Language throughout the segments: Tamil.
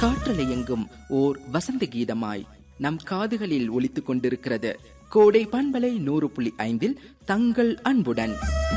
காற்றலை எங்கும் ஓர் வசந்த கீதமாய் நம் காதுகளில் ஒலித்துக் கொண்டிருக்கிறது கோடை பண்பலை நூறு புள்ளி ஐந்தில் தங்கள் அன்புடன்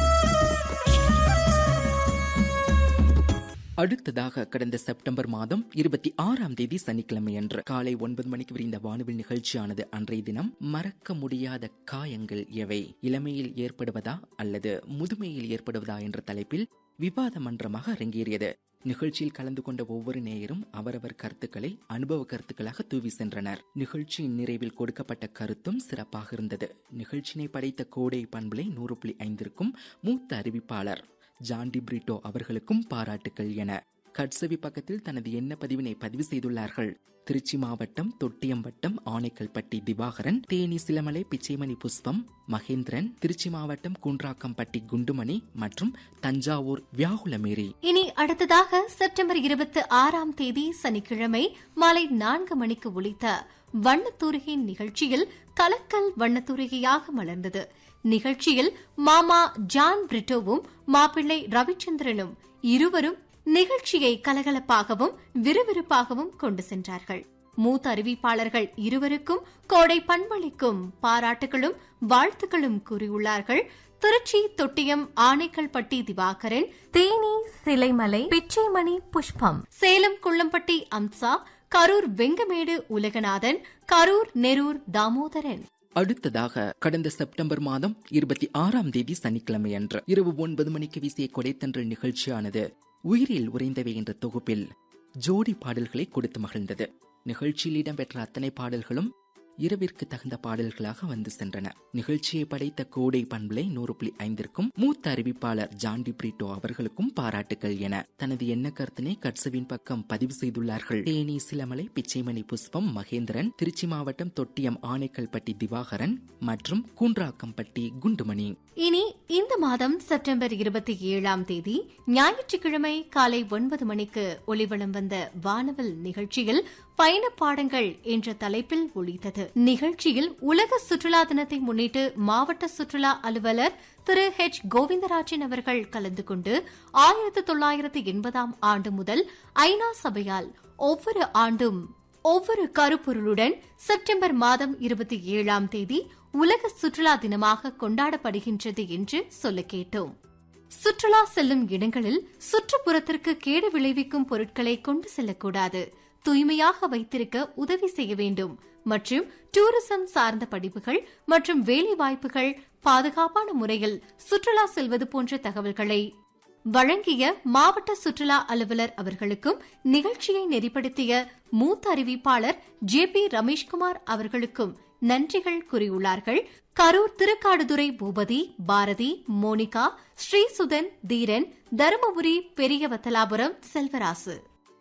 அடுத்ததாக கடந்த செப்டம்பர் மாதம் இருபத்தி ஆறாம் தேதி சனிக்கிழமை அன்று காலை ஒன்பது மணிக்கு விரிந்த வானவில் நிகழ்ச்சியானது அன்றைய தினம் மறக்க முடியாத காயங்கள் எவை இளமையில் ஏற்படுவதா அல்லது முதுமையில் ஏற்படுவதா என்ற தலைப்பில் விவாத மன்றமாக அரங்கேறியது நிகழ்ச்சியில் கலந்து கொண்ட ஒவ்வொரு நேயரும் அவரவர் கருத்துக்களை அனுபவ கருத்துக்களாக தூவி சென்றனர் நிகழ்ச்சியின் நிறைவில் கொடுக்கப்பட்ட கருத்தும் சிறப்பாக இருந்தது நிகழ்ச்சியினை படைத்த கோடை பண்பலை நூறு புள்ளி ஐந்திற்கும் மூத்த அறிவிப்பாளர் ஜான்டி பிரிட்டோ அவர்களுக்கும் பாராட்டுக்கள் என கட்சவி பக்கத்தில் தனது எண்ண பதிவினை பதிவு செய்துள்ளார்கள் திருச்சி மாவட்டம் தொட்டியம் வட்டம் ஆனைக்கல்பட்டி திவாகரன் தேனி சிலமலை பிச்சைமணி புஷ்பம் மகேந்திரன் திருச்சி மாவட்டம் குன்றாக்கம்பட்டி குண்டுமணி மற்றும் தஞ்சாவூர் வியாகுலமேரி இனி அடுத்ததாக செப்டம்பர் இருபத்தி ஆறாம் தேதி சனிக்கிழமை மாலை நான்கு மணிக்கு ஒலித்த வண்ணத்தூரிகையின் நிகழ்ச்சியில் கலக்கல் வண்ணத்தூரிகையாக மலர்ந்தது நிகழ்ச்சியில் மாமா ஜான் பிரிட்டோவும் மாப்பிள்ளை ரவிச்சந்திரனும் இருவரும் நிகழ்ச்சியை கலகலப்பாகவும் விறுவிறுப்பாகவும் கொண்டு சென்றார்கள் மூத்த அறிவிப்பாளர்கள் இருவருக்கும் கோடை பண்பளிக்கும் பாராட்டுகளும் வாழ்த்துக்களும் கூறியுள்ளார்கள் திருச்சி தொட்டியம் ஆனைக்கல்பட்டி திவாகரன் தேனி சிலைமலை பிச்சைமணி புஷ்பம் சேலம் குள்ளம்பட்டி அம்சா கரூர் வெங்கமேடு உலகநாதன் கரூர் நெரூர் தாமோதரன் அடுத்ததாக கடந்த செப்டம்பர் மாதம் இருபத்தி ஆறாம் தேதி சனிக்கிழமை அன்று இரவு ஒன்பது மணிக்கு வீசிய கொடைத்தன்றல் நிகழ்ச்சியானது உயிரில் உறைந்தவை என்ற தொகுப்பில் ஜோடி பாடல்களை கொடுத்து மகிழ்ந்தது நிகழ்ச்சியில் இடம்பெற்ற அத்தனை பாடல்களும் இரவிற்கு தகுந்த பாடல்களாக வந்து சென்றன நிகழ்ச்சியை படைத்த கோடை பண்பலை நூறு புள்ளி ஐந்திற்கும் மூத்த அறிவிப்பாளர் ஜான்டி பிரிட்டோ அவர்களுக்கும் பாராட்டுகள் என தனது எண்ண கருத்தினை கட்சவின் பக்கம் பதிவு செய்துள்ளார்கள் தேனி சிலமலை பிச்சைமணி புஷ்பம் மகேந்திரன் திருச்சி மாவட்டம் தொட்டியம் ஆனைக்கல்பட்டி திவாகரன் மற்றும் கூன்றாக்கம்பட்டி குண்டுமணி இனி இந்த மாதம் செப்டம்பர் இருபத்தி ஏழாம் தேதி ஞாயிற்றுக்கிழமை காலை ஒன்பது மணிக்கு ஒளிவளம் வந்த வானவல் நிகழ்ச்சியில் பயண பாடங்கள் என்ற தலைப்பில் ஒழித்தது நிகழ்ச்சியில் உலக சுற்றுலா தினத்தை முன்னிட்டு மாவட்ட சுற்றுலா அலுவலர் திரு ஹெச் கோவிந்தராஜன் அவர்கள் கலந்து கொண்டு ஆயிரத்து தொள்ளாயிரத்து எண்பதாம் ஆண்டு முதல் ஐநா சபையால் ஒவ்வொரு ஆண்டும் ஒவ்வொரு கருப்பொருளுடன் செப்டம்பர் மாதம் இருபத்தி ஏழாம் தேதி உலக சுற்றுலா தினமாக கொண்டாடப்படுகின்றது என்று சொல்ல கேட்டோம் சுற்றுலா செல்லும் இடங்களில் சுற்றுப்புறத்திற்கு கேடு விளைவிக்கும் பொருட்களை கொண்டு செல்லக்கூடாது தூய்மையாக வைத்திருக்க உதவி செய்ய வேண்டும் மற்றும் டூரிசம் சார்ந்த படிப்புகள் மற்றும் வேலை வாய்ப்புகள் பாதுகாப்பான முறையில் சுற்றுலா செல்வது போன்ற தகவல்களை வழங்கிய மாவட்ட சுற்றுலா அலுவலர் அவர்களுக்கும் நிகழ்ச்சியை நெறிப்படுத்திய மூத்த அறிவிப்பாளர் ஜே பி ரமேஷ்குமார் அவர்களுக்கும் நன்றிகள் கூறியுள்ளார்கள் கரூர் திருக்காடுதுறை பூபதி பாரதி மோனிகா ஸ்ரீசுதன் தீரன் தருமபுரி பெரியவத்தலாபுரம் செல்வராசு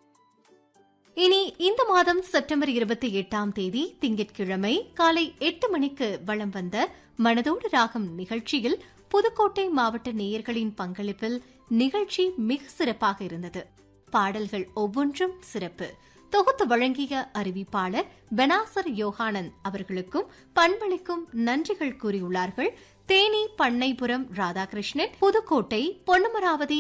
இனி இந்த மாதம் செப்டம்பர் இருபத்தி எட்டாம் தேதி திங்கட்கிழமை காலை எட்டு மணிக்கு வலம் வந்த மனதோடு ராகம் நிகழ்ச்சியில் புதுக்கோட்டை மாவட்ட நேயர்களின் பங்களிப்பில் நிகழ்ச்சி மிக சிறப்பாக இருந்தது பாடல்கள் ஒவ்வொன்றும் சிறப்பு தொகுத்து வழங்கிய அறிவிப்பாளர் பெனாசர் யோகானந்த் அவர்களுக்கும் பண்பளிக்கும் நன்றிகள் கூறியுள்ளார்கள் தேனி பண்ணைபுரம் ராதாகிருஷ்ணன் புதுக்கோட்டை பொன்னமராவதி